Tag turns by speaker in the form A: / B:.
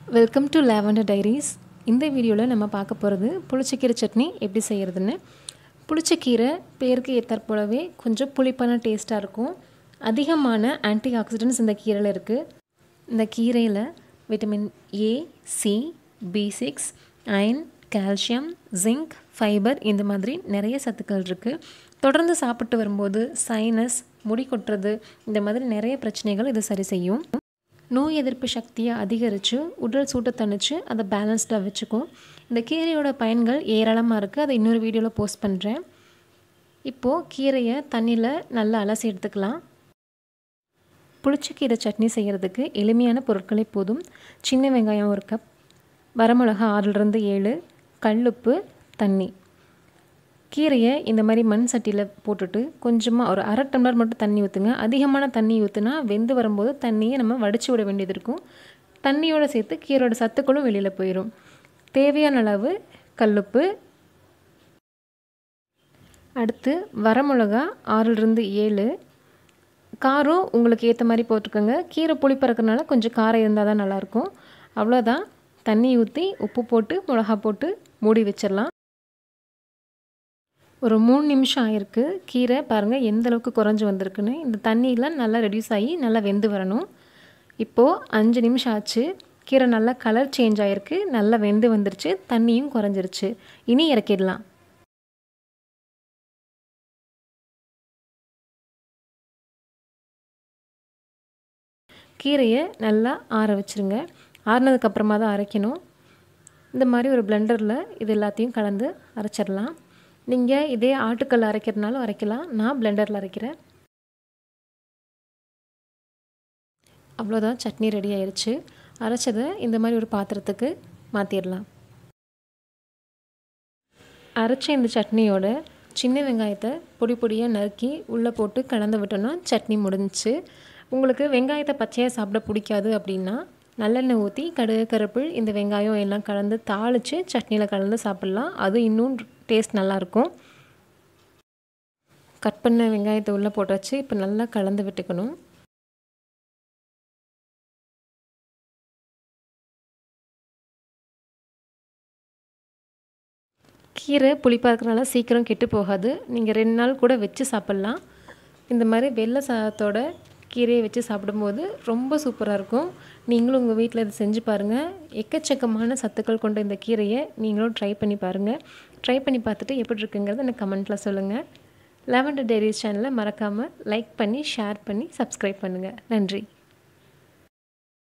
A: welcome to lavender diaries இந்த வீடியோவில் நம்ம பார்க்க போகிறது புளிச்சக்கீரை சட்னி எப்படி செய்கிறதுன்னு புளிச்சக்கீரை பேருக்கு ஏற்றாற் போலவே கொஞ்சம் புளிப்பான டேஸ்ட்டாக இருக்கும் அதிகமான ஆன்டி ஆக்சிடென்ட்ஸ் இந்த கீரையில் இருக்குது இந்த கீரையில் vitamin A C B six iron calcium zinc fibre இந்த மாதிரி நிறைய சத்துக்கள் இருக்குது தொடர்ந்து சாப்பிட்டு வரும்போது சைனஸ் முடி கொட்டுறது இந்த மாதிரி நிறைய பிரச்சனைகள் இது சரி செய்யும் நோய் எதிர்ப்பு சக்தியை அதிகரித்து உடல் சூட்டை தணிச்சு அதை பேலன்ஸ்டாக வச்சுக்கும் இந்த கீரையோட பயன்கள் ஏராளமாக இருக்குது அதை இன்னொரு வீடியோவில் போஸ்ட் பண்ணுறேன் இப்போது கீரையை தண்ணியில் நல்லா அலசி எடுத்துக்கலாம் புளிச்சக்கீரை சட்னி செய்கிறதுக்கு எளிமையான பொருட்களே போதும் சின்ன வெங்காயம் ஒரு கப் வரமிளகா ஆறிலிருந்து ஏழு கல்லுப்பு தண்ணி கீரையை இந்த மாதிரி மண் சட்டியில் போட்டுட்டு கொஞ்சமாக ஒரு அரை டம்ளர் மட்டும் தண்ணி ஊற்றுங்க அதிகமான தண்ணி ஊற்றுனா வெந்து வரும்போது தண்ணியை நம்ம வடித்து விட வேண்டியது இருக்கும் தண்ணியோடு சேர்த்து கீரையோட சத்துக்களும் வெளியில் போயிடும் தேவையான அளவு கல்லுப்பு அடுத்து வரமிளகா ஆறிலிருந்து ஏழு காரம் உங்களுக்கு ஏற்ற மாதிரி போட்டுக்கோங்க கீரை புளிப்பாக இருக்கிறனால கொஞ்சம் காரம் இருந்தால் தான் நல்லாயிருக்கும் அவ்வளோதான் தண்ணி ஊற்றி உப்பு போட்டு மிளகா போட்டு மூடி வச்சிடலாம் ஒரு மூணு நிமிஷம் ஆயிருக்கு கீரை பாருங்கள் எந்த அளவுக்கு குறைஞ்சி வந்திருக்குன்னு இந்த தண்ணியெலாம் நல்லா ரெடியூஸ் ஆகி நல்லா வெந்து வரணும் இப்போது அஞ்சு நிமிஷம் ஆச்சு கீரை நல்லா கலர் சேஞ்ச் ஆகிருக்கு நல்லா வெந்து வந்துருச்சு தண்ணியும் குறைஞ்சிருச்சு இனி இறக்கிடலாம் கீரையை நல்லா ஆற வச்சுருங்க ஆறினதுக்கப்புறமா தான் அரைக்கணும் இந்த மாதிரி ஒரு பிளெண்டரில் இது எல்லாத்தையும் கலந்து அரைச்சிடலாம் நீங்கள் இதே ஆட்டுக்கல் அரைக்கிறதுனாலும் அரைக்கலாம் நான் பிளெண்டரில் அரைக்கிறேன் அவ்வளோதான் சட்னி ரெடி ஆயிடுச்சு அரைச்சதை இந்த மாதிரி ஒரு பாத்திரத்துக்கு மாற்றிடலாம் அரைச்ச இந்த சட்னியோட சின்ன வெங்காயத்தை பொடி பொடியாக நறுக்கி உள்ளே போட்டு கலந்து விட்டோன்னா சட்னி முடிஞ்சிச்சு உங்களுக்கு வெங்காயத்தை பச்சையாக சாப்பிட பிடிக்காது அப்படின்னா நல்லெண்ணெய் ஊற்றி கடுகு கருப்பில் இந்த வெங்காயம் எல்லாம் கலந்து தாளித்து சட்னியில் கலந்து சாப்பிட்லாம் அது இன்னும் டேஸ்ட் நல்லாயிருக்கும் கட் பண்ண வெங்காயத்தை உள்ளே போட்டாச்சு இப்போ நல்லா கலந்து விட்டுக்கணும் கீரை புளிப்பாக இருக்கிறனால சீக்கிரம் கெட்டு போகாது நீங்கள் ரெண்டு நாள் கூட வச்சு சாப்பிட்லாம் இந்த மாதிரி வெள்ளை சாதத்தோட கீரையை வச்சு சாப்பிடும்போது ரொம்ப சூப்பராக இருக்கும் நீங்களும் உங்கள் வீட்டில் இதை செஞ்சு பாருங்கள் எக்கச்சக்கமான சத்துக்கள் கொண்ட இந்த கீரையை நீங்களும் ட்ரை பண்ணி பாருங்கள் ட்ரை பண்ணி பார்த்துட்டு எப்படி இருக்குங்கிறத எனக்கு கமெண்ட்டில் சொல்லுங்கள் லெவன்டர் டெய்ரிஸ் சேனலை மறக்காமல் லைக் பண்ணி ஷேர் பண்ணி சப்ஸ்கிரைப் பண்ணுங்கள் நன்றி